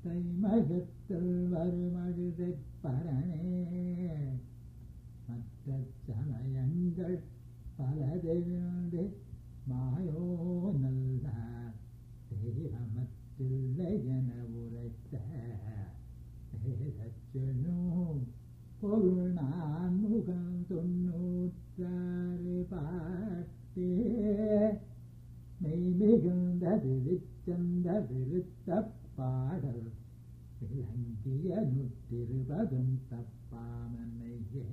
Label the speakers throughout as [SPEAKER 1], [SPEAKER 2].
[SPEAKER 1] தைமகத்தில் வருமழுதை பரணே மற்ற சமயங்கள் பலதெழுந்து மாயோ நல்ல தெய்வமத்தில்லை என உரைத்த வேதச்செழும் பொருள் நான் முகம் தொன்னூற்றாறு பாட்டே மெய் மிகுந்த விருச்சந்த விருத்த பாடல் விளங்கிய நுற்றிருபதும் தப்பாமன்னையே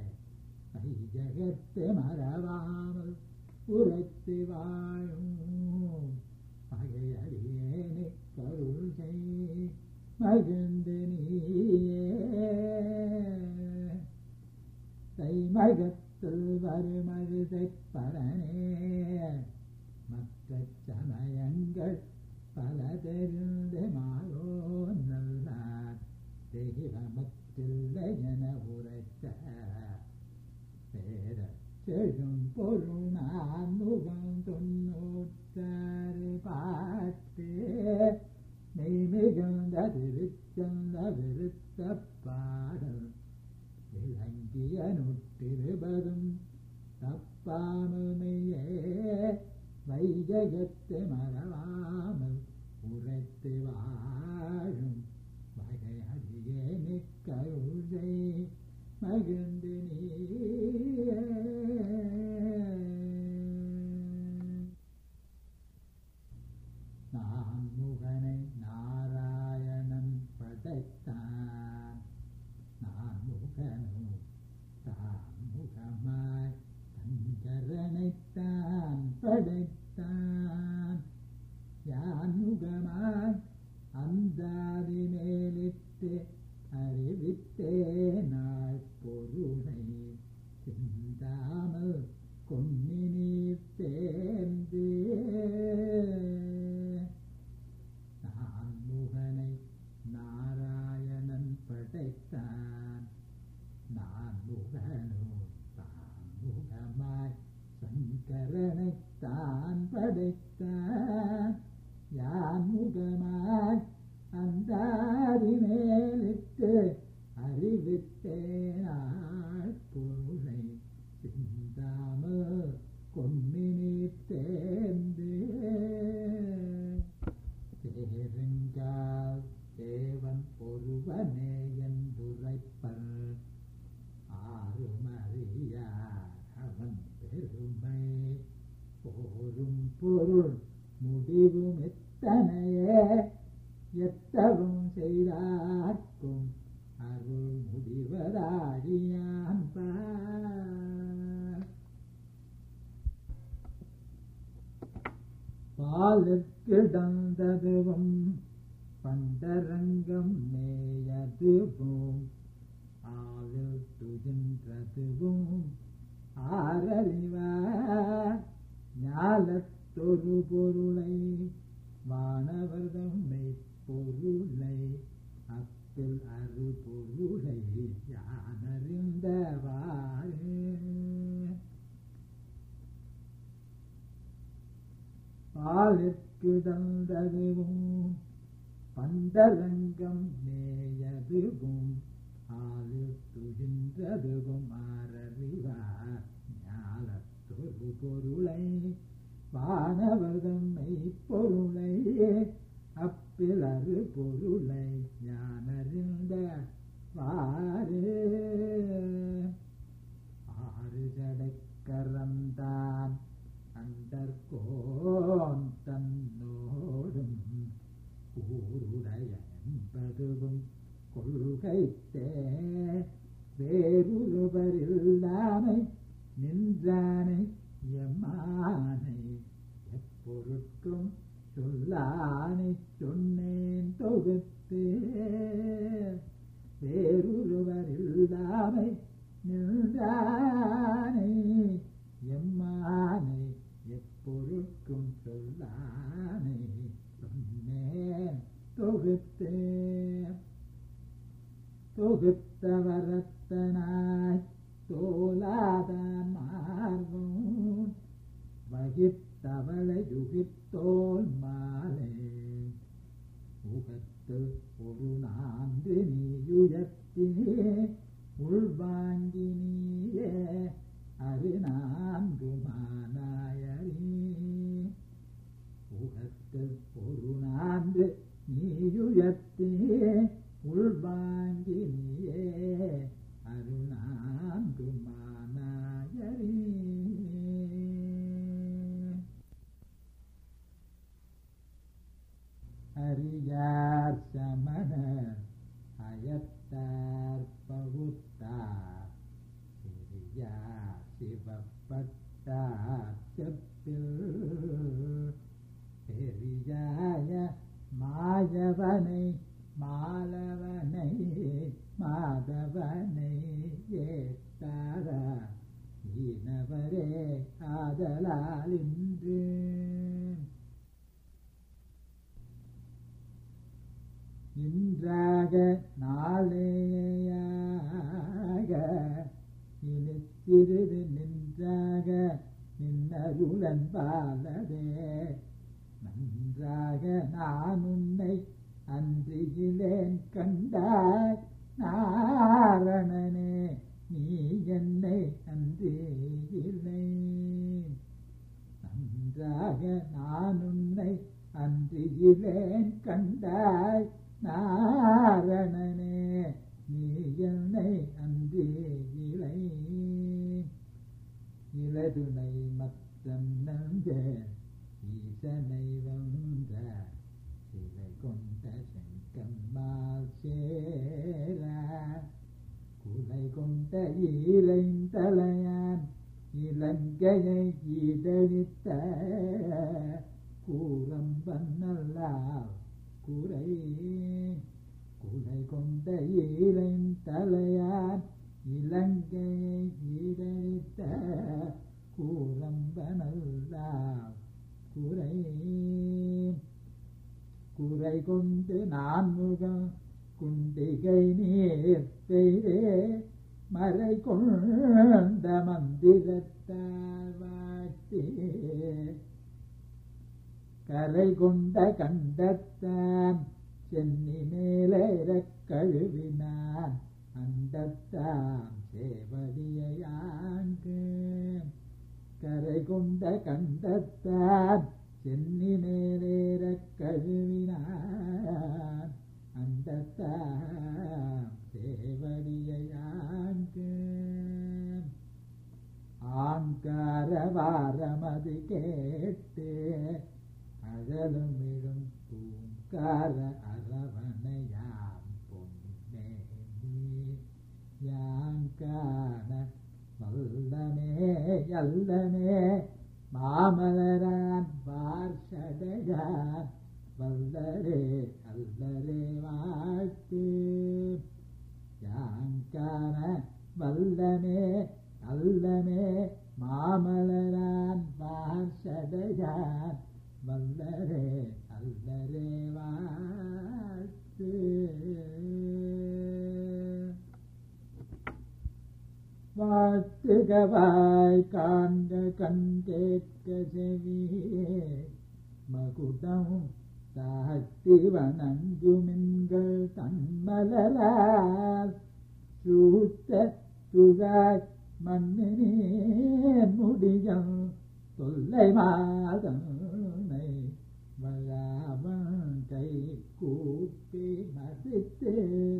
[SPEAKER 1] ஜகத்து மறவாமல் உரைத்து வாழும் பகையடியேனு கருள் செய் மகிழ்ந்து நீயே தைமகத்தில் வருமழுதை பரணே மற்ற சமயங்கள் பல தெரிந்து மாறோ நல்லார் தெய்வமத்தில்லை என உரைத்த பேர செழும் பொருள் நான் முகம் தொன்னூற்றாறு பாட்டு மெய் மிகுந்த திருச்சந்த விருத்த பாடல் விளங்கிய நுற்றிருபதும் தப்பாமையே வைஜகத்து மறவாமல் உரைத்து வாழும் வகை அடியே நிக்கருளை மகிழ்ந்து நீயே நான் முகனை நாராயணன் படைத்தான் நான் முகனோ தான் முகமாய் சங்கரனைத்தான் படைத்தான் யான் முகமாய் அந்தாதி மேலிட்டு அறிவித்தே நாள் பொருளை சிந்தாமல் கொன்னி நீர் தேர்ந்து நான் முகனை நாராயணன் படைத்தான் நான் முகனோ தான் முகமாய் சங்கரனைத்தான் படைத்தான் யான் முகமாய் அந்த மேலிட்டு அறிவித்தேனாள் பொருளை சிந்தாமல் கொன்னினி தேர்ந்து தேருங்கால் தேவன் ஒருவனே என்றுரைப்பர் ஆறுமறியார் அவன் பெருமை போரும் பொருள் முடிவும் எத்தனையே எத்தவும் செய்தார்க்கும் அருள் முடிவதாடியான் பார் பாலுக்கிடந்ததுவும் பண்டரங்கம் மேயதுவும் ஆளில் துகின்றதுவும் ஆரறிவார் ஞாலத்தொரு பொருளை வானவர்தம் மெய்ப்பொருளை அப்பில் அரு பொருளை யானறிந்தவாறு பாலிற்கு தந்ததுவும் பண்டரங்கம் மேயதுவும் ஆளில் துகின்றதுவும் ஆரறிவார் ஞாலத்தொரு பொருளை வானவர்தம் மெய்ப்பொருளை அப்பிலரு பொருளை ஞானறிந்த வாறு ஆறு ஜடைக்கரந்தான் அண்டர்கோன் தன்னோடும் ஊருடைய என்பதுவும் கொள்கைத்தே வேறொருவரில்லாமை நின்றானை எம்மானை எப்பொருட்கும் சொல்லானை சொன்னேன் தொகுத்து வேறொருவரில்லாமை நின்றானை எம்மானை எப்பொருட்கும் சொல்லானை சொன்னேன் தொகுத்து தொகுத்த வரத்தனாய் தோலாதான் மார்பும் வகித்தவளை யுகித்தோல் மாலே முகத்து உலத்தில் ஒரு நான்கு நீயுயர்த்தே உள்வாங்கி நீயே அருணான்கு மாநாயரே அறியார் சமணர் அயத்தார் பகுத்தார் சிறியார் சிவப்பட்டார் செப்பில் பெரியாய மாயவனை மாலவனை மாதவனை ஏத்தார ஈனவரே ஆதலால் இன்று இன்றாக நாளேயாக இனி சிறிது நின்றாக நின்னருளன் பாலதே நன்றாக நான் உன்னை அன்றியிலேன் கண்டாய் நாரணனே நீ என்னை அன்றியில்லை நன்றாக நான் உன்னை அன்றியிலேன் கண்டாய் நாரணனே நீ என்னை அன்றியிலை இலதுணை மத்தம் நஞ்ச ஈசனை வந்த சிலை கொண்ட செங்கம்மால் சேர குலை கொண்ட ஈரைந்தலையான் இலங்கையை ஈடழித்த கூரம்பன் நல்லால் குறை குலை கொண்ட ஈரைந்தலையான் இலங்கையை ஈடழித்த கூரம்பனல்லால் குறை குறை கொண்டு நான் முகம் குண்டிகை நீர் பெய்தே மறை கொண்ட மந்திரத்தால் வாட்டி கரை கொண்ட கண்டத்தான் சென்னி மேலே கழுவினான் அண்டத்தான் சேவடியாங்கு கரை கொண்ட கண்டத்தான் சென்னி மேலேற கழுவினான் அண்டத்தான் சேவடியாங்கு ஆங்கார வாரமது கேட்டு அழலுமிழும் பூங்கார அரவணையாம் பொன்னேமி யாங்கான வல்லமே அல்லமே மாமலரான் பார்ஷடையான் வல்லரே அல்லரே வாழ்த்து யாங்கான வல்லமே அல்லமே மாமலரான் பார்ஷடையான் வல்லரே அல்லரே வாழ்த்து வாழ்த்துகவாய் காண்க கண் கேட்க செவியே மகுடம் தாழ்த்தி வணங்குமின்கள் தன்மலரால் சூத்த துழாய் மண்ணினே முடியம் தொல்லை மாதனை வளாவன் கை கூப்பி மதித்து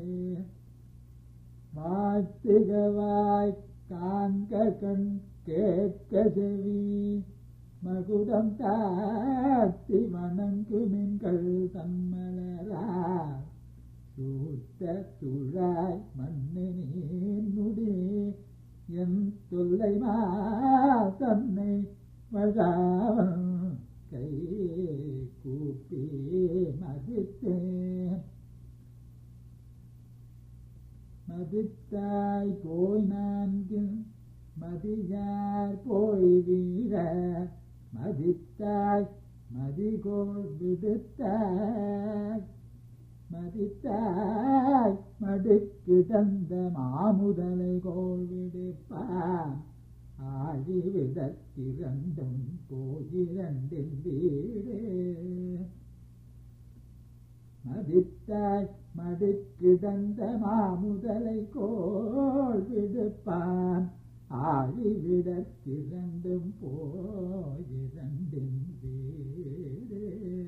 [SPEAKER 1] வாழ்த்துகவாய் காண்க கண் கேட்க செவி மகுடம் தாத்தி வணங்குமின்கள் தம்மலரா சூத்த துழாய் மண்ணினேன் முடி என் தொல்லை தன்னை வழாவன் கை கூப்பி மதித்தேன் மதித்தாய் போய் நான்கு மதியார் போய் வீர மதித்தாய் மதிகோள் விடுத்தாய் மதித்தாய் மடுக்கிடந்த மாமுதலை கோள் விடுப்பான் ஆழிவிடத்திரண்டும் போயிரண்டின் வீடு மதித்தாய் மடுக்கிடந்த மாமுதலை கோள் விடுப்பான் ஆழிவிடத்திரண்டும் போயிரண்டின் வீடு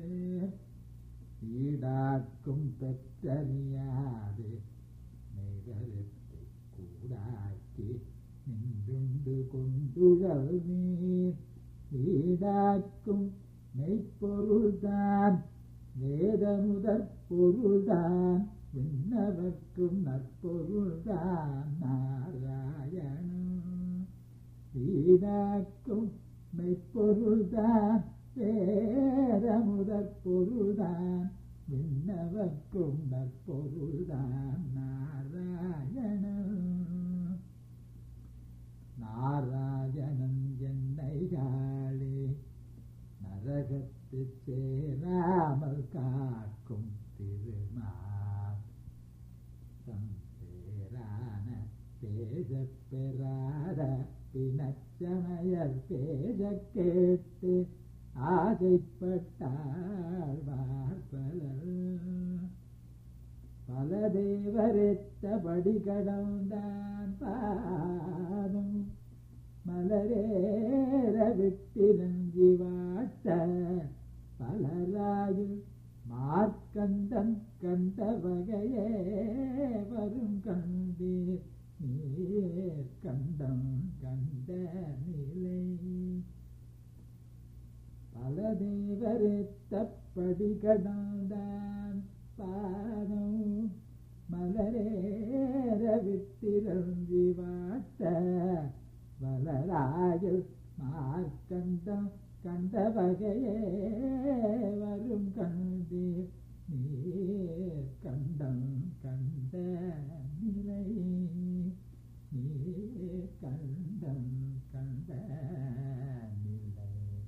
[SPEAKER 1] பொருள்தான் வேத முதற் பொருள்தான் விண்ணவர்க்கும் நற்பொருள்தான் நாராயணன் வீணாக்கும் மெய்ப்பொருள்தான் வேத முதற் பொருள்தான் விண்ணவர்க்கும் நற்பொருள்தான் நாராயணன் நாராயணன் என்னை காளே நரகத்து சேராமல் காக்கும் திருமால் சம்பேரான பேச பெறாத பிணச்சமையர் பேச கேட்டு ஆசைப்பட்டாள் பலர் பல தேவரெத்தபடி கடந்தான் பாதம் மலரேற விட்டிருஞ்சி வாட்ட பலராயில் மார்க்கண்டன் கண்ட வகையே வரும் கண்டீர் நீர் கண்டம் கண்ட நிலை பல தேவரெத்தப்படி கடந்தான் பாதம் மலரேற விட்டிருந்தி வாட்ட வளராயில் மார்க்கண்டம் கண்ட வகையே வரும் கண்டே நீர் கண்டம் கண்ட நிலை நீர் கண்டம் கண்ட நிலை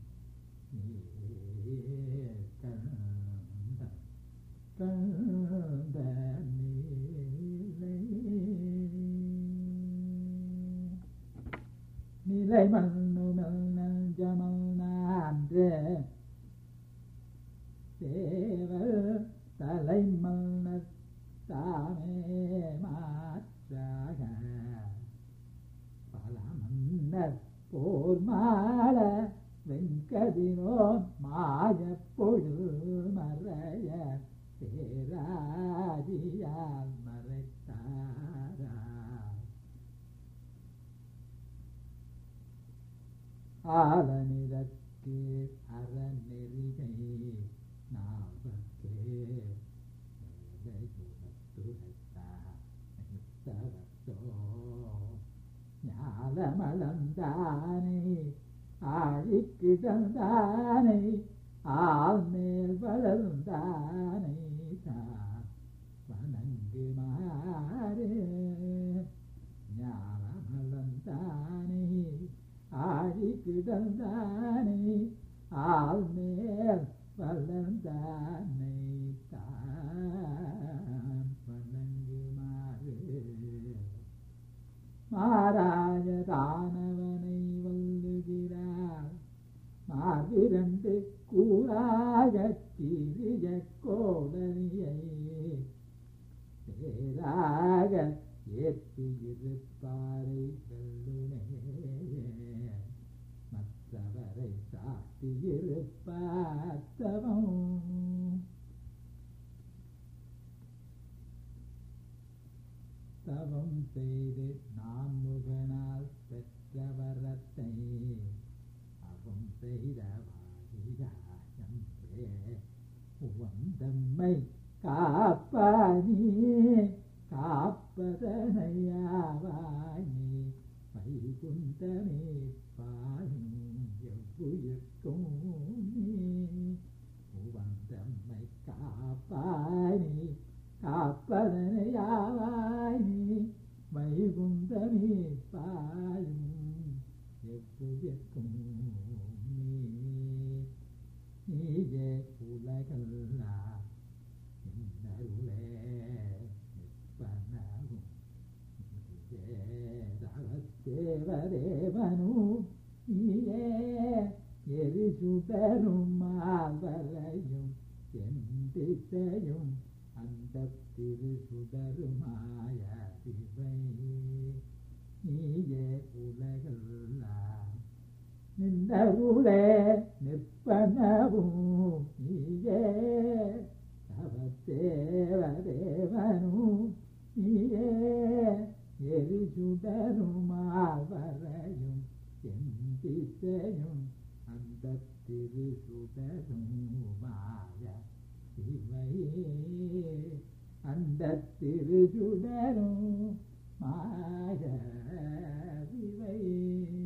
[SPEAKER 1] நீர் கண்டம் கண்ட நிலை நிலை மண்ணுமல் நஞ்சமல் நான்று தேவர் தலை மன்னர் தாமே மாற்றாக பல மன்னர் போர் மாள வெண்கதிரோ மாய பொழு மறைய பேராதியால் மறைத்தாரா ஆலனிதற்கு அறநெறிகை நாவற்கே ஞாலமளந்தானே ஆழிக்கிடந்தானே ஆள் மேல் வளர்ந்தானே தான் வணங்கு மாறு ஞானமளந்தானே ஆழி கிடந்தானே ஆள் மேல் வளர்ந்தானே தான் வணங்குமாறு மாறாய தானவனை வல்லுகிறார் மாவிரண்டு கூறாக திரிய கோடலியை பேராக ஏற்றி இருப்பாரை வெல்லுமே மற்றவரை சாட்டியிருப்பாத்தவம் தவம் செய்து நான் முகனால் பெற்ற வரத்தை அவம் செய்த வாரியாயம் உவந்தம்மை காப்பானி காப்பதனையாவானி வைகுந்தமே பாயும் எவ்வுயிர்க்கும் நீ உவந்தம்மை காப்பானி காப்பதனையாவானி வைகுந்தமே பாயும் எவ்வுயிர்க்கும் நீ நீயே உலகெல்லாம் இன்னருளே நிற்பனவும் தேவதேவனு நீயே எரிசுடரும் மால்வரையும் என் திசையும் அந்த திருசுடருமாய இவை நீயே உலகெல்லாம் நின்றருளே நிற்பனவும் நீயே தவத்தேவதேவனும் நீயே எரிசுடருமால் வரையும் என் திசையும் அந்த அந்த திரு சுடருமாய சிவையே அந்த திரு சுடரும் மாய சிவையே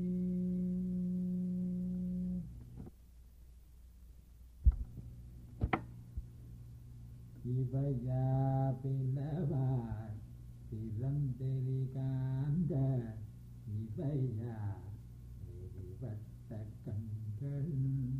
[SPEAKER 1] இவையா பிளவார் பிறந்தெறி காந்த இவையா எரிவட்ட கண்கள்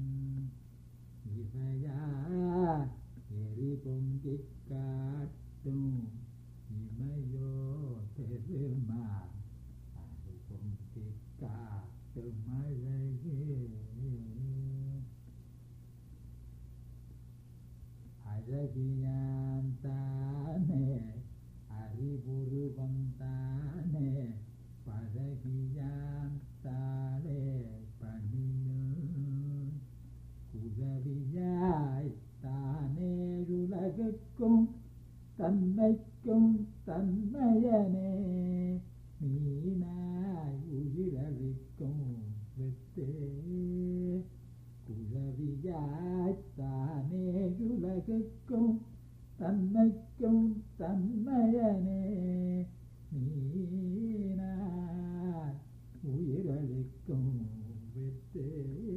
[SPEAKER 1] இவையா எரி பொங்கிக் காட்டும் இமையோ பெருமா அது பொங்கிக் காட்டும் அழகே அழகியான் தானே அறிவுருவம் தானே பழகியான் தானே பணியும் குழவியாய் தானே உலகுக்கும் தன்மைக்கும் தன்மையனே மீனாய் உயிரளிக்கும் வித்தே குழவியாய்த்தானே உலகுக்கும் தன்மைக்கும் தன்மையனே நீனாய் உயிரளிக்கும் வித்தே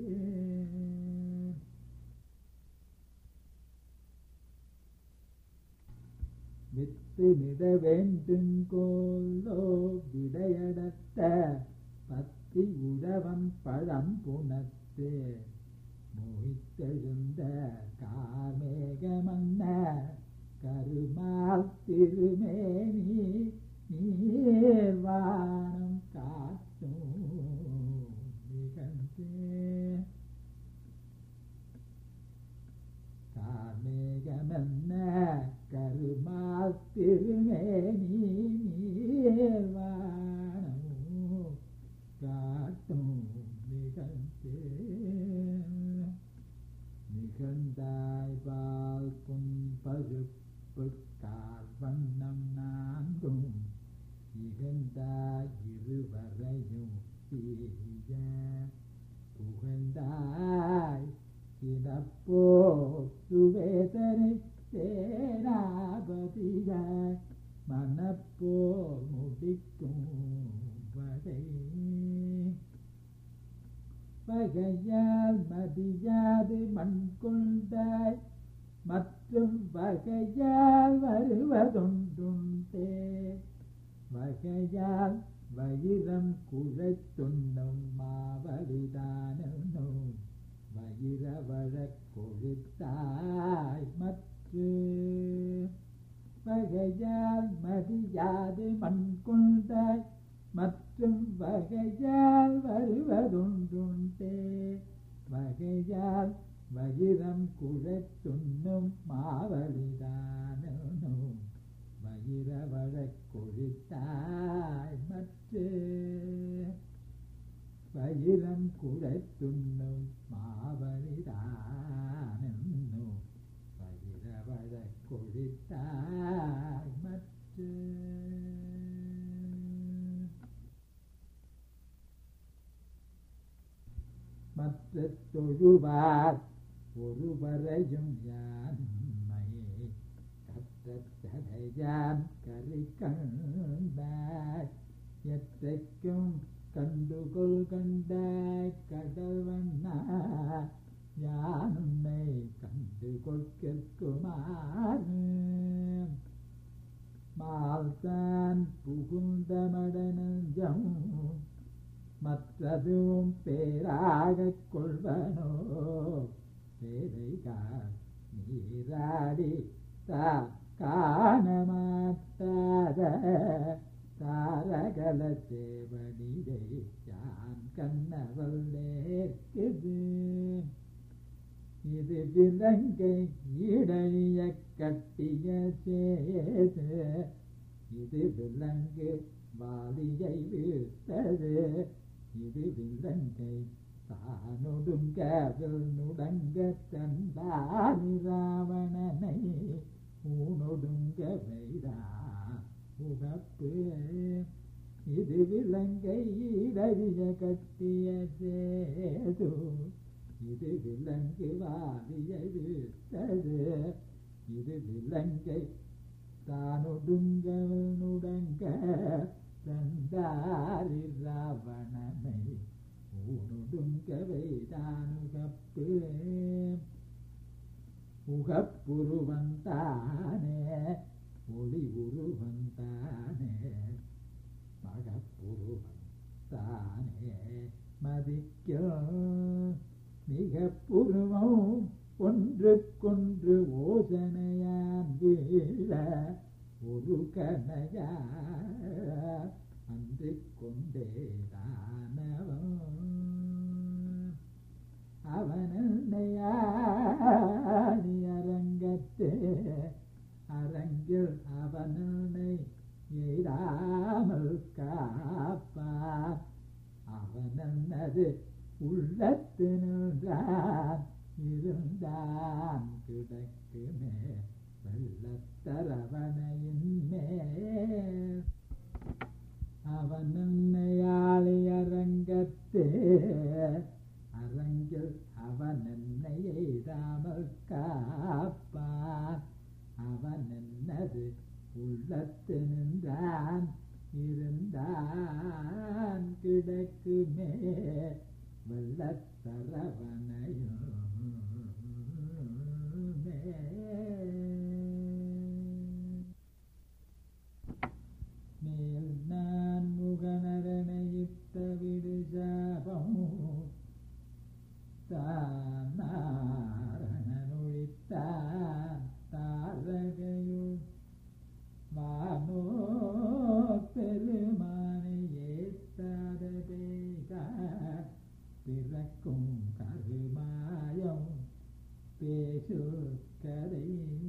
[SPEAKER 1] வித்து நிட வேண்டுங்கோலோ விடையடத்த பத்தி உழவன் பழம் புணத்தே மோகித்தெழுந்த காமேகமன்ன கருமால் திருமேனி நீர்வானம் காட்டும் நிகழ்ந்தே காமேகமென்ன கருமால் திருமேனி நீர்வானம் காட்டும் நிகழ்ந்தே நிகழ்ந்தாய் பால் புன் பழுப்பு கால் வண்ணம் நான்கும் இகழ்ந்தாய் இருவரையும் தீய புகழ்ந்தாய் சினப்போ சுவேதனை சேனாபதியாய் மனப்போ முடிக்கும் வகை வகையால் மதியாது மண் கொண்டாய் மற்றும் வகையால் வருவதொன்றுண்டே வகையால் வயிரம் குழைத்துண்ணும் மாவலிதானோ வயிறவழ கொழுத்தாய் மற்று வகையால் மதியாது மண் கொண்டாய் மற்றும் வகையால் வருவதொன்றுண்டே வகையால் வயிரம் குழத்துண்ணும் மாவலிதானோ வயிறவழக் கொழித்தாய் மற்று வயிரம் குழத்துண்ணும் மாவலிதானோ வயிறவழக் கொழித்தாய் மற்று மற்ற தொழுவார் ஒருவரையும் யான்மையே கற்றச்சடையான் கரி கண்டாய் எத்தைக்கும் கண்டுகொள் கண்டாய் கடல் வண்ணா யானை கண்டுகொள் கேட்குமாறு மால்தான் புகுந்த மடனஞ்சம் மற்றதும் பேராகக் கொள்வனோ பேரைகார் நீராடி தா காணமாட்டாத தாரகல தேவனிதை யான் கண்ணவள் நேர்க்குது இது விலங்கை இடைய கட்டிய சேது இது விலங்கு வாலியை வீழ்த்தது இது விலங்கை தானொடுங்க நுடங்க தந்தாரி ராவணனை ஊனொடுங்க வைரா உகப்பு இது விலங்கை இடறிய கட்டிய சேது இது விலங்கு வாலியை விட்டது இது விலங்கை தானொடுங்கவனுடங்க தந்தாரி ராவணனை ஊனொடுங்கவை தானுகப்பு உகப்புருவந்தானே ஒளி உருவந்தானே மகப்புருவந்தானே மதிக்கும் மிக புருவம் ஒன்றுக்கொன்று ஓசனையான் வீழ ஒரு கனையா அன்று கொண்டே தானவன் அவனி அரங்கத்தே அரங்கில் அவனை எய்தாமல் காப்பான் அவனது உள்ளத்தினான் இருந்தான் கிடக்குமே வெள்ளத்தரவணையின் மேல் அவனன்னையாளி அரங்கத்தே அரங்கில் அவன் என்னை எய்தாமல் காப்பான் அவன் என்னது உள்ளத்து நின்றான் இருந்தான் கிடக்குமே வெள்ளத்தரவணையும் மேல் நான் முகனரணையிட்ட விடு சாபம் தாரணொழித்தான் தாரகையுள் வானோ பெருமானை ஏத்தாத பேகா பிறக்கும் கருமாயம் பேசு கதை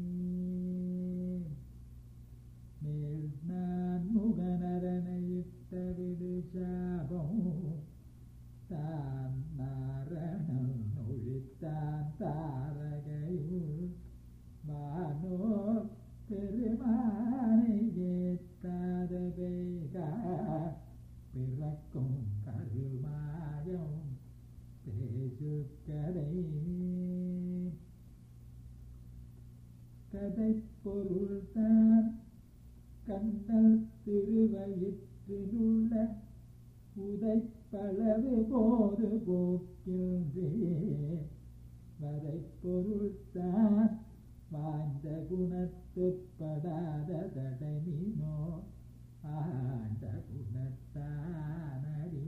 [SPEAKER 1] மேல் நான் முகனரணையிட்ட விடு சாபம் தான் நாரணம் ஒழித்தான் தாரகையுள் வானோ பெருமானை ஏத்தாத வேகா பிறக்கும் கருமாயம் பேசு கதை கதை பொருள்தான் கண்ணல் திருவயிற்றிலுள்ள உதைப்பளவு போது போக்கின்றே வரை பொருள்தான் வாழ்ந்த குணத்துப்படாத தடமினோ ஆண்ட குணத்தானடி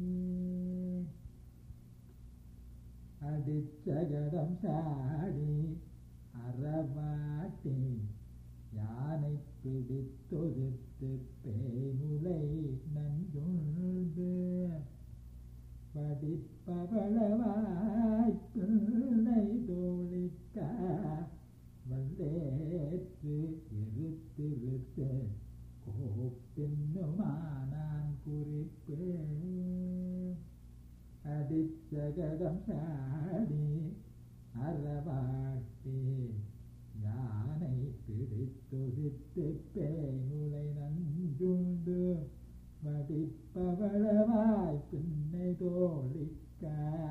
[SPEAKER 1] அடிச்சகடம் சாடி அறவாட்டி யானை பிடித்தொருத்து பேமுலை நஞ்சுண்டு படிப்பவளவாய்ப்பிள்ளை தோழிக்க வந்தேற்று இருத்திருத்து கோப்பின்னுமானான் குறிப்பு அடிச்சகடம் சாடி அறவாட்டி யானை பிடித்தொழித்து பேமுலை நஞ்சுண்டு வடிப்பவளவாய் பின்னை தோழிக்க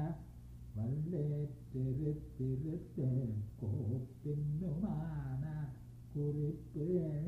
[SPEAKER 1] வல்லேற்றிருத்திருத்து கோப்பின்னுமான குறிப்பு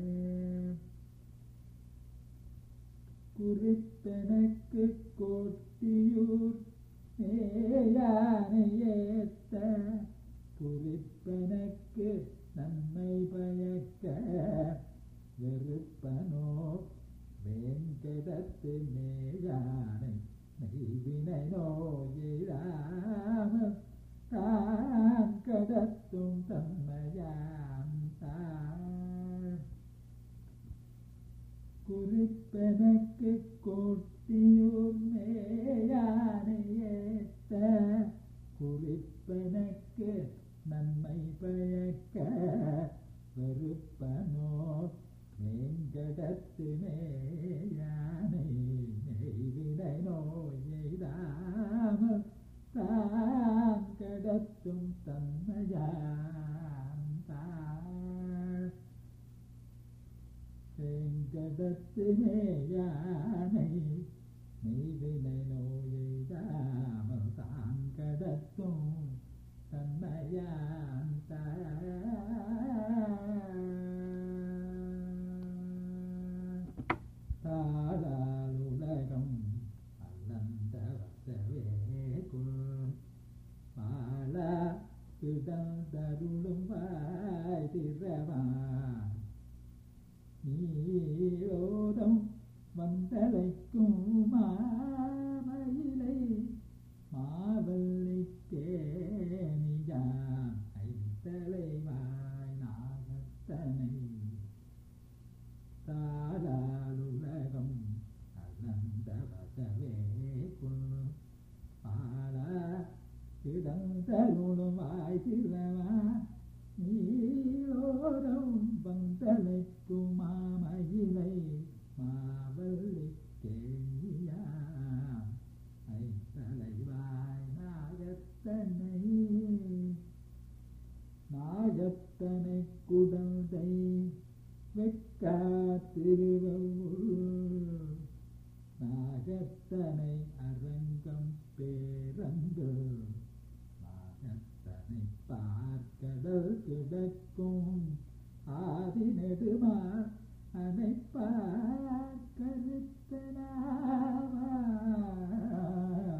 [SPEAKER 1] குறிப்பெனக்கு கோட்டியூர் மேயானை ஏத்த குறிப்பெனக்கு நன்மை பயக்க வெறுப்பனோ வேங்கடத்து மேயானை நெய்வினை நோயிராமல் தான் கடத்தும் தன்மையான் தான் குறிப்பெனக்கு கோட்டியூர் மேயானை ஏத்த குறிப்பெனக்கு நன்மை பயக்க வெறுப்பனோ வேங்கடத்து மேயானை நெய்வினை நோயிடாமல் தான் கடத்தும் தன்மையான் தான் வேங்கடத்து மேயானை மெய்வினை நோயெய்தாமல் தான் கடத்தும் தன்மையான் தாழால் உலகம் அல்லந்த வசவே குள் பால கிடந்தருளும் வாய் திறவான் நீரோதம் வந்தழைக்கும் மாமயிலை மாவல்லிக்கே நிஜான் ஐந்தலைவாய் நாகத்தனை தாராளுலகம் அலந்த வசவே கொள்ளு பால கிடந்தருளும் வாய் திறவா நீரோரம் வந்தலைக்கும் மாமயிலை மாவல்லி கேணியா ஐந்தலைவாய் நாகத்தனை நாகத்தனை குடந்தை வெக்கா திருவள்ளூர் நாகத்தனை அரங்கம் பேரந்து நாகத்தனை பார்க்கடல் கிடக்கும் ஆதி நெடுமா அனைப்பா கருத்தனாவா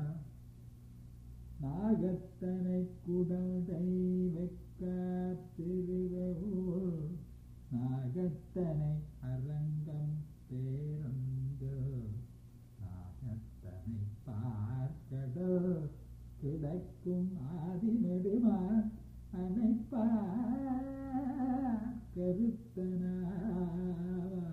[SPEAKER 1] நாகத்தனை குடந்தை வெக்க திருவூர் நாகத்தனை அரங்கம் பேருந்து நாகத்தனை பார்க்கடல் கிடக்கும் ஆதி நெடுமா அனைப்பா கருத்தனாவா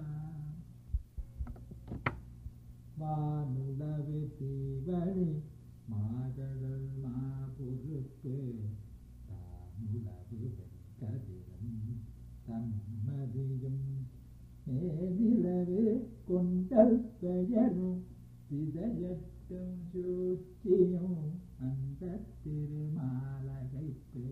[SPEAKER 1] வானுளவு தீவழி மாகடல் மாபுறுப்பு தானுளவு வெண்கதிரும் தன்மதியும் மேனிலவு கொண்டல் பெயரும் திதயட்டும் சூச்சியும் அந்த திருமாலகைப்பு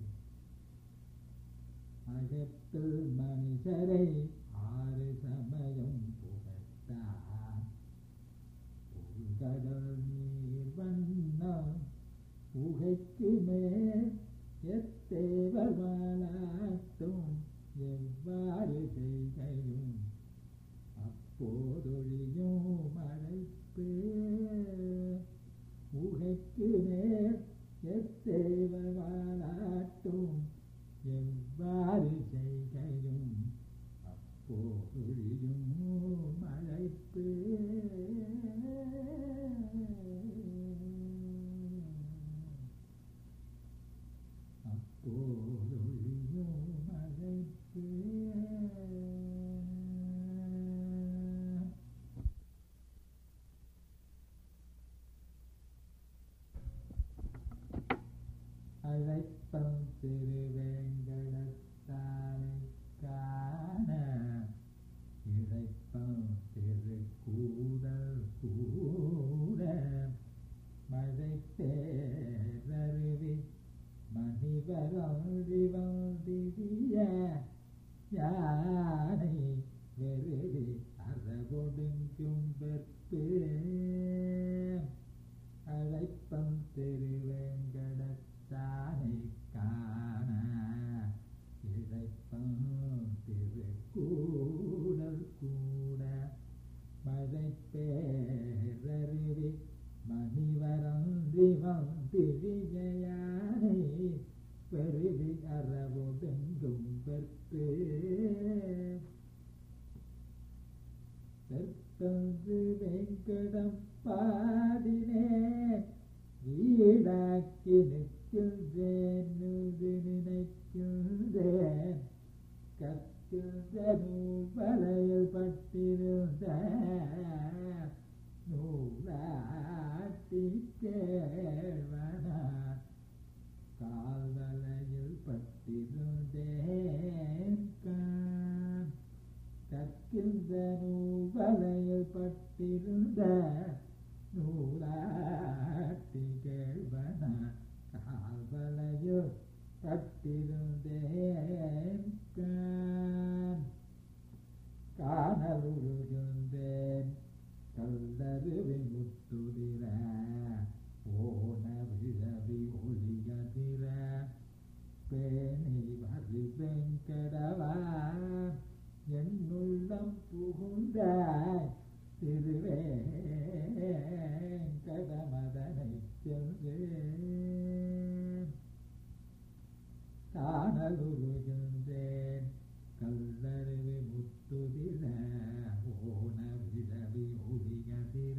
[SPEAKER 1] அகத்தில் மனிதரை ஆறு சமயம் புகட்டான் உள்கடல் நீர் வண்ணம் உகைக்கு மேல் எத்தேவர் வாழாட்டும் எவ்வாறு செய்கையும் அப்போதொழியும் அழைப்பு உகைக்கு மேல் எத்தேவர் வாழாட்டும் எவ்வாறு செய்கையும் அப்போதொழியும் அழைப்பு அப்போதொழியும் அழைப்பு அழைப்பம் திருவேங்கடத்தானை காண இழைப்பம் திருக்கூடல் கூட மழை பேரருவி மணிவரழிவம் திரிய யானை வெறுவி அறவொடுங்கும் வெற்பு அழைப்பம் திருவேங்கடத்தானை காண இழைப்பம் திருக்கூடல் கூட மழை பேரருவி மணிவரம் திவம் திரியானை பெருவி அறவொடுங்கும் வெற்பு தெற்கொன்று வெங்கடம் பாடினே வீடாக்கி நிற்கின்றேன் நுது நினைக்கின்றேன் கற்கின்ற நூவலையில் பட்டிருந்த நூலாட்டி கேழ்வனார் கால்வலையில் பட்டிருந்தேன் கான் கற்கின்ற நூவலையில் பட்டிருந்த நூலாட்டி கேழ்வனார் கால்வலையில் பட்டிருந்தேன் கான் காணலுருகின்றேன் கல்லருவி முத்து புகுந்தாய் திருவே கடமதனை சென்று காணலுருகின்றேன் கல்லறிவு முத்துதிர ஓன விழவி ஒளிகதிர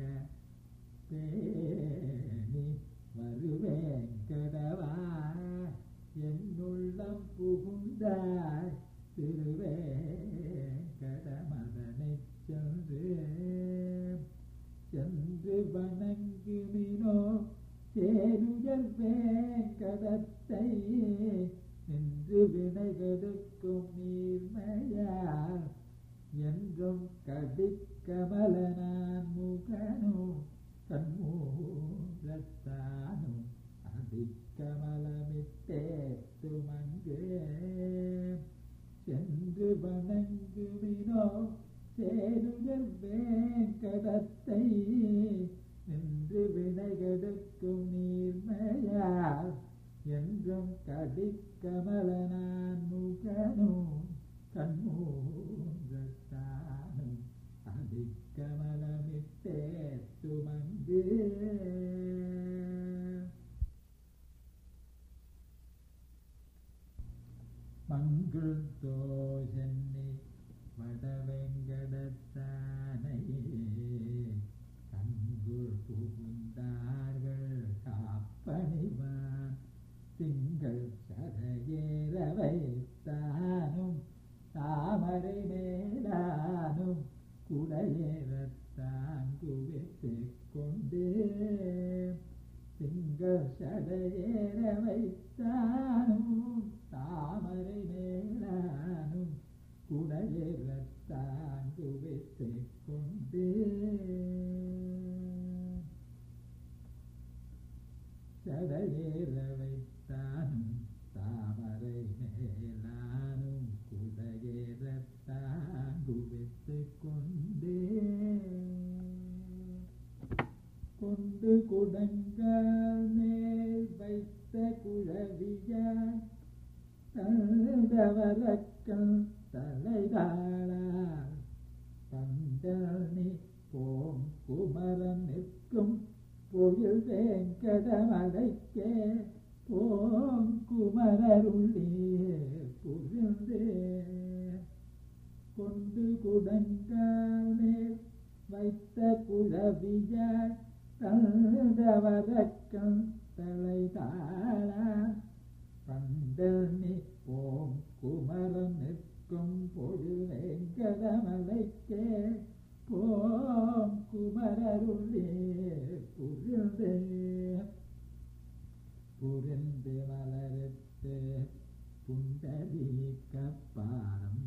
[SPEAKER 1] பேணி வருவேன் கடவா என்னுள்ளம் புகுந்தாய் திருவே கடமதனை சென்று சென்று வணங்குமினோ சேருயர் வேங்கடத்தை நின்று வினைகெடுக்கும் நீர்மையால் என்றும் கடிக்கமலனான் முகனும் கண்மூலத்தானும் அடிக்கமலமிட்டேத்துமங்கு சென்று வணங்குமினோ சேருயர் வேங்கடத்தை நின்று வினைகெடுக்கும் நீர்மையால் என்றும் கடிக்கமலனான் முகனும் கண்மூன்றத்தானும் அடிக்கமலமிட்டே துமங்கு மங்குள் தோஷன்னி வடவெங்கடத்தானை கண்குள் புகுந்தார்கள் காப்பணிவான் திங்கள் சரையேற வைத்தானும் தாமரை மேலானும் குடையேறத்தான் குவித்து கொண்டு திங்கள் சடையேற வைத்தானும் தாமரை மேலானும் குடையேறத்தான் குவித்து கொண்டு சடையேற வைத்தானும் தாமரை மேலானும் குடையேறத்தான் குவித்து கொண்டே கொண்டு குடங்கள் மேல் வைத்த குழவியாய் தந்தவரக்கள் தலைதாளார் பந்தனி போம் குமரன் நிற்கும் பொயில் வேங்கடமலைக்கே போம் குமரருள்ளே புரிந்தே கொண்டு குடங்கள் மேல் வைத்த குழவியாய் தந்தவரக்கம் தலைதாளா பந்தனி போம் குமரன் நிற்கும் பொழில் வெங்கடமலைக்கே போம் குமரருள்ளே புரிந்தே புரிந்து மலரிட்டு புண்டரீக்கப்பாரம்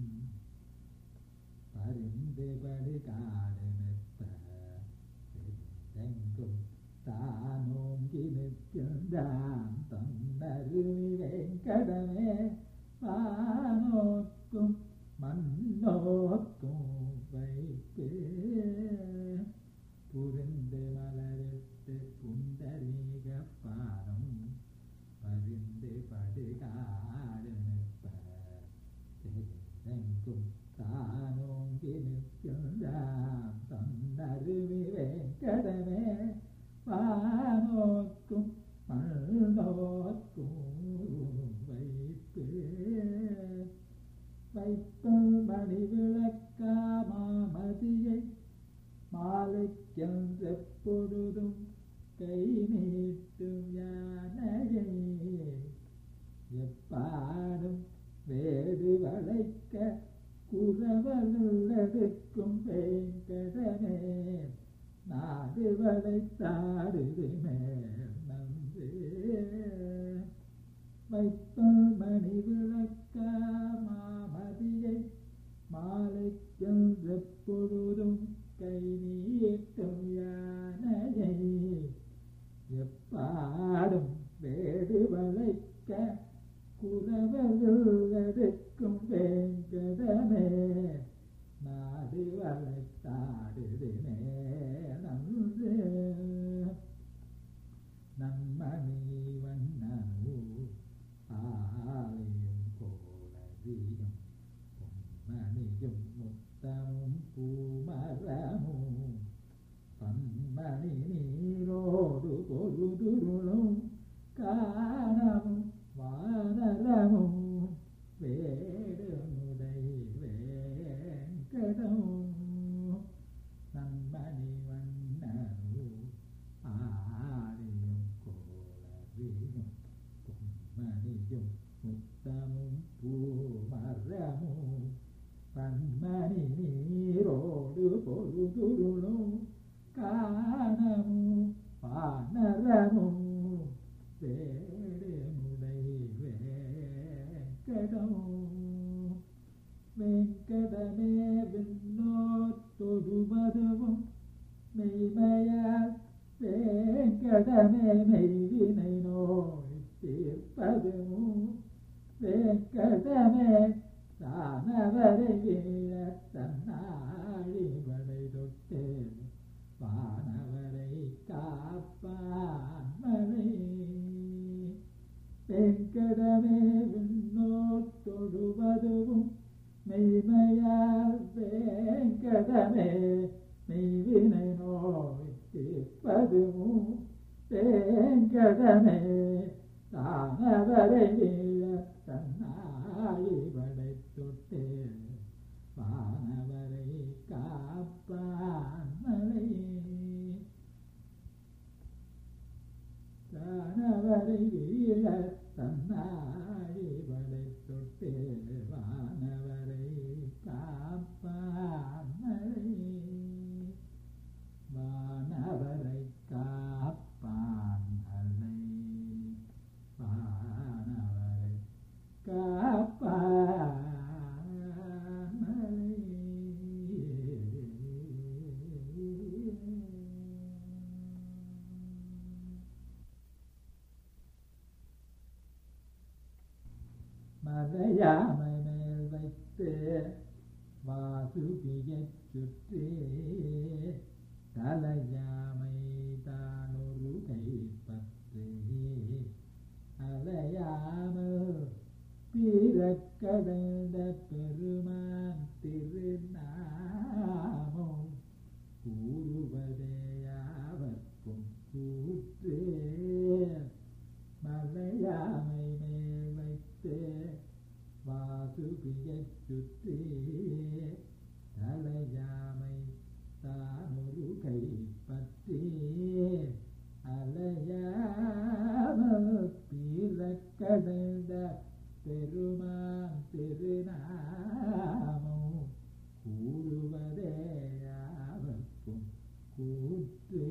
[SPEAKER 1] பரிந்து படுகாடு நிற்ப எங்கும் தானோங்கி நிற்கின்றான் தன்னருவி வெங்கடமே வானோக்கும் மண்ணோக்கும் வைப்பு புரிந்து மலரிட்டு புண்டரீக பாரம் பரிந்து படுகாடு நிற்ப தெரிந்தெங்கும் தானோங்கி நிற்கின்றான் தன்னருவி வெங்கடமே வானோக்கும் மண்ணோக்கும் வைப்பு வைப்பல் மணி விளக்காமாமதியை மாலைக்கென்ற பொழுதும் கை நீட்டும் யானையை எப்பாடும் வேடு வளைக்க குறவலுள்ளதுக்கும் வேங்கடமே நாடு வளைத்தாடுது மேல் நந்து வைப்பல் மணி விளக்க மாமதியை மாலைக்கென்ற பொழுதும் கை நீட்டும் யானையை எப்பாடும் வேடு வளைக்க குறவலுள்ளதுக்கும் வேங்கடமே நாடு வளைத்தாடுதினே நன்று நன்மணி வண்ணனு ஆலயம் கோலதியும் பொன்மணியும் முத்த முத்தமும் பூமரமும் பன்மணி நீரோடு பொருதுருளும் காணமும் வானரமும் வேடுமுடை வேங்கடமும் நன்மணி வண்ணரும் ஆடியும் கோளவியும் பொன்மணியும் முத்தமும் பூமரமும் பன்மணி நீரோடு பொருதுருளும் காணமும் வானரமும் வேடுமுடை வேங்கடமும் வெங்கடமே விண்ணோர் தொழுவதுவும் மெய்மையால் வேங்கடமே மெய்வினை நோய் தீர்ப்பதுவும் வேங்கடமே தானவரை வீழ தன்னாழி வடை தொட்டு வானவரை காப்பான் மலை வெங்கடமே விண்ணோர் தொழுவதுவும் மெய்மையால் வேங்கடமே மெய்வினை நோய் தீர்ப்பதுவும் வேங்கடமே தானவரை வீழ தன்னாழி வடை தொட்டு வானவரை காப்பான் மலை தானவரை வீழ தன்னாழி வடை தொட்டு வானவரை காப்பான் மலை வானவரை காப்பான் மலை வானவரை காப்பான் மலை மலையாமை மேல் வைத்து வாசுகியச் சுற்றி தலையாமை தானொரு கைப்பற்றி அலையாமல் பிறக்கடந்த பெருமான் திருநாமம் கூறுவதேயாவர்க்கும் கூற்றே மலையாமை மேல் வைத்து வாசுகியச் சுற்றி தலையாமை தானொரு கைப்பற்றி அலையாமல் பிறக்கடந்த பெருமான் திருநாமம் கூறுவதேயாவர்க்கும் கூற்றே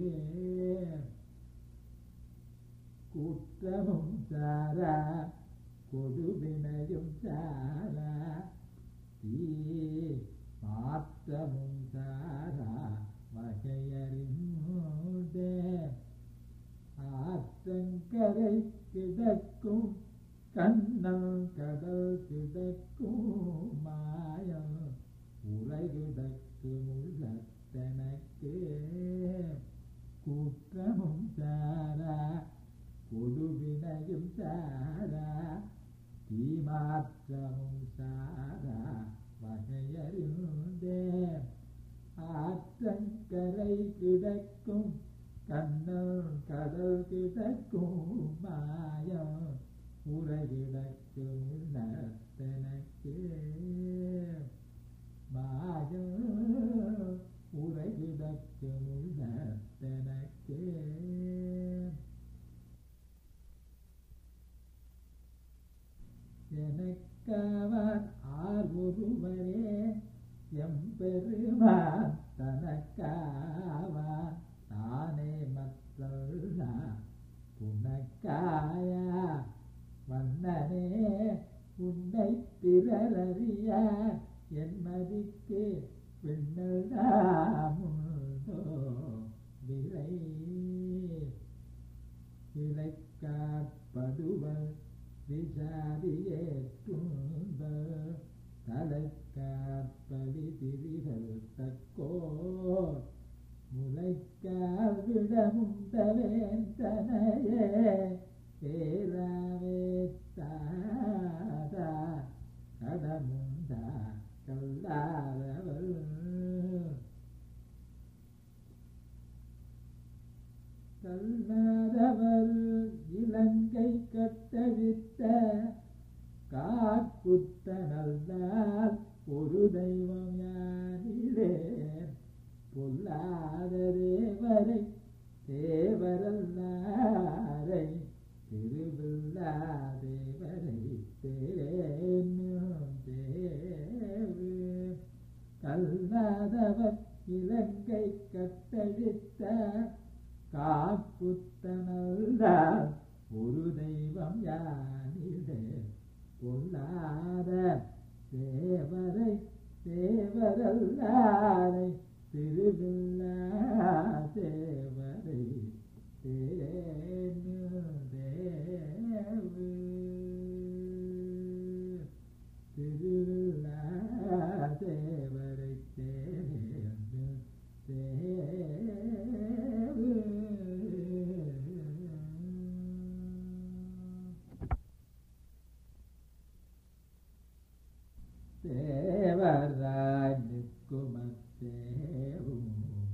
[SPEAKER 1] குற்றமும் சாரா கொடுவினையும் சாரா தீ மாற்றமும் சாரா வகையறிந்தே ஆற்றங்கரை கிடக்கும் கண்ணம் கடல் கிடக்கும் மாயம் உலகிடக்கும் உள்ளத்தனக்கு குற்றமும் சாரா கொடுவினையும் சாரா தீமாற்றமும் சாரா வகையறிந்தே ஆற்றங்கரை கிடக்கும் கண்ணல் கடல் கிடக்கும் மாயம் உலகிடக்கும் உள்ளத்தனக்கு மாயம் உலகிடக்கும் உள்ளத்தனக்கு எனக்காவார் ஆர் ஒருவரே எம்பெருமான் தனக்காவான் தானே மற்றல்ல புனக்காயா வண்ணனே உன்னை பிறரறிய என் மதிக்கு விண்ணல்தாமுண்டோ விரை விளைக்காற்படுவல் விசாரியேற்றுந்த தலைக்காற்பலி திரிகள் தக்கோ முளைக்கால் விடமும் தவேந்தனையே பேராவே தாதா கடமுண்டா கல்லாதவர் கல்லாதவர் இலங்கை கட்டழித்த காக்குத்த நல்லால் ஒரு தெய்வம் யானிலே பொல்லாத தேவரை தேவரல்லாரை திருவில்லா தேவரை தேனும் தேவு கல்லாதவர் இலங்கை கட்டழித்த காப்புத்தனல்தான் ஒரு தெய்வம் யானிலே பொல்லாத தேவரை தேவரல்லாரை திருவில்லா தேவரை தேனு தேவு திருவில்லா தேவரை தேனு தேவு தேவராய் நிற்குமத்தேவும்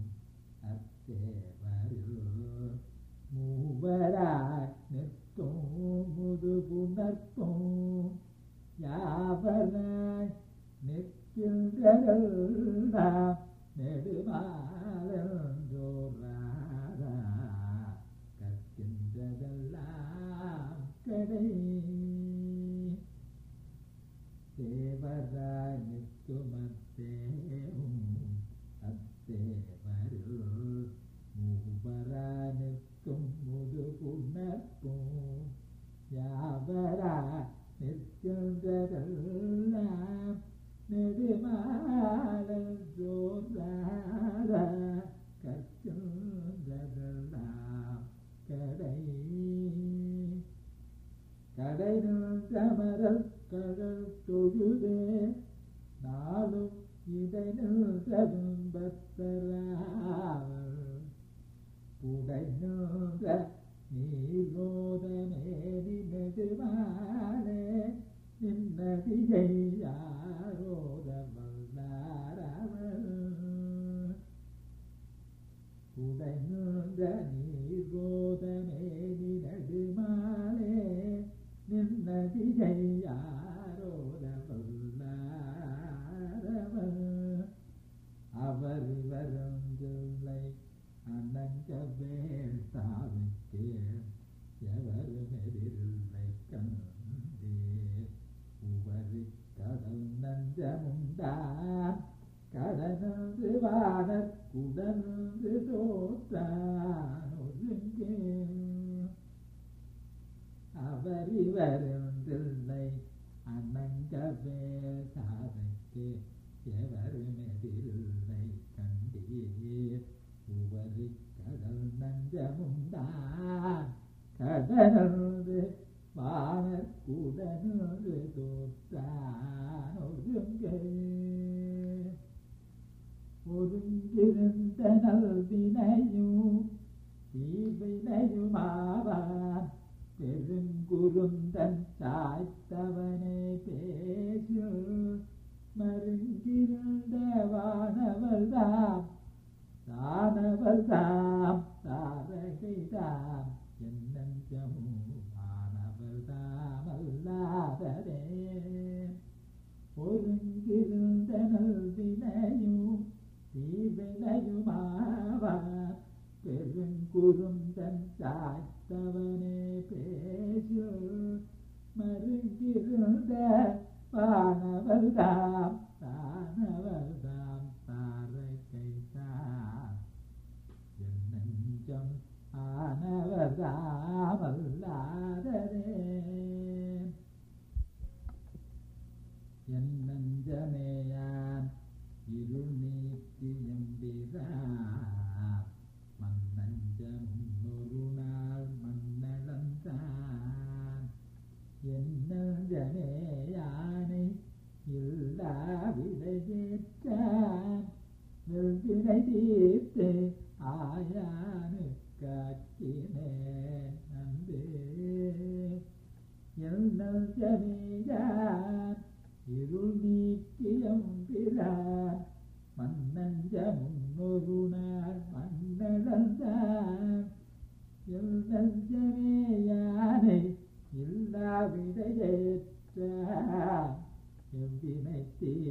[SPEAKER 1] அத்தேவரு மூவராய் நிற்கும் முதுகுணர்க்கும் யாவராய் நிற்கின்றதெல்லாம் நெடுமாலோராரா கற்கின்றதெல்லாம் கடை தேவராய் நிற்குமத்தேவும் அத்தேவரு மூவரா நிற்கும் முதுகுணர்க்கும் யாவரா நிற்கின்றதெல்லாம் நெடுமாலோராரா கற்கின்றதெல்லாம் கடை கடை நின்றமரல் கடல் தொழுதே நாளும் இதை நின்றதும் பக்தராவர் உடை நின்ற நீலோதமேரி நெடுமாலே நின்னதியை யாரோத வல்லாரவர் உடை நின்ற நீர்கோதமேரி நடுமாலே நின்னதியை யாரோத வல்லாரவர் அவர் வருந்தில்லை அனங்க வேண்டாவுக்கு எவரும் எதிரில்லை கண்டே உவரு கடல் நஞ்சமுண்டான் கடனந்து வானர் குடனந்து தோற்றான் ஒருங்கே அவர் இவருந்தில்லை அனங்க வேசாதைக்கு எவரும் எதிரில்லை கண்டீர் உவரி கடல் நஞ்சமுண்டான் கடனது வானர் குடனது தோற்றான் ஒருங்கே ஒருங்கிருந்த நல்வினையும் தீவினையுமாவான் பெருங்குருந்தன் சாய்த்தவனே பேசு மருங்கிருந்த வானவர்தாம் தானவர்தாம் தாரகைதாம் என்னஞ்சமும் மாணவர்தாம் அல்லாததே ஒருங்கிருந்த நல்வினையும் தீவினையுமாவான் பெருங்குருந்தன் சாய்த்தவனே பேசு மருங்கிருந்த வானவர்தாம் தானவர்தாம் தாரகைதாம் என் நெஞ்சம் ஆனவர்தாம் அல்லாததே என் நஞ்சமேயான் இருள் நீக்கி எம்பிரான் மன்னஞ்சமும் ஒரு நாள் மன்னளந்தான் என் நஞ்சமேயானை இல்லா விடையேற்றான் வெல்வினை தீர்த்து ஆயானு காக்கினேன் நம்பே எல் நஞ்சமேயான் இருள் நீக்கியம் பிரான் மன்னஞ்ச முன்னொரு நாள் மன்னடந்தான் எல்நஞ்சமே யானை இல்லா விடையேற்ற எவ்வினை தீர்ப்பானே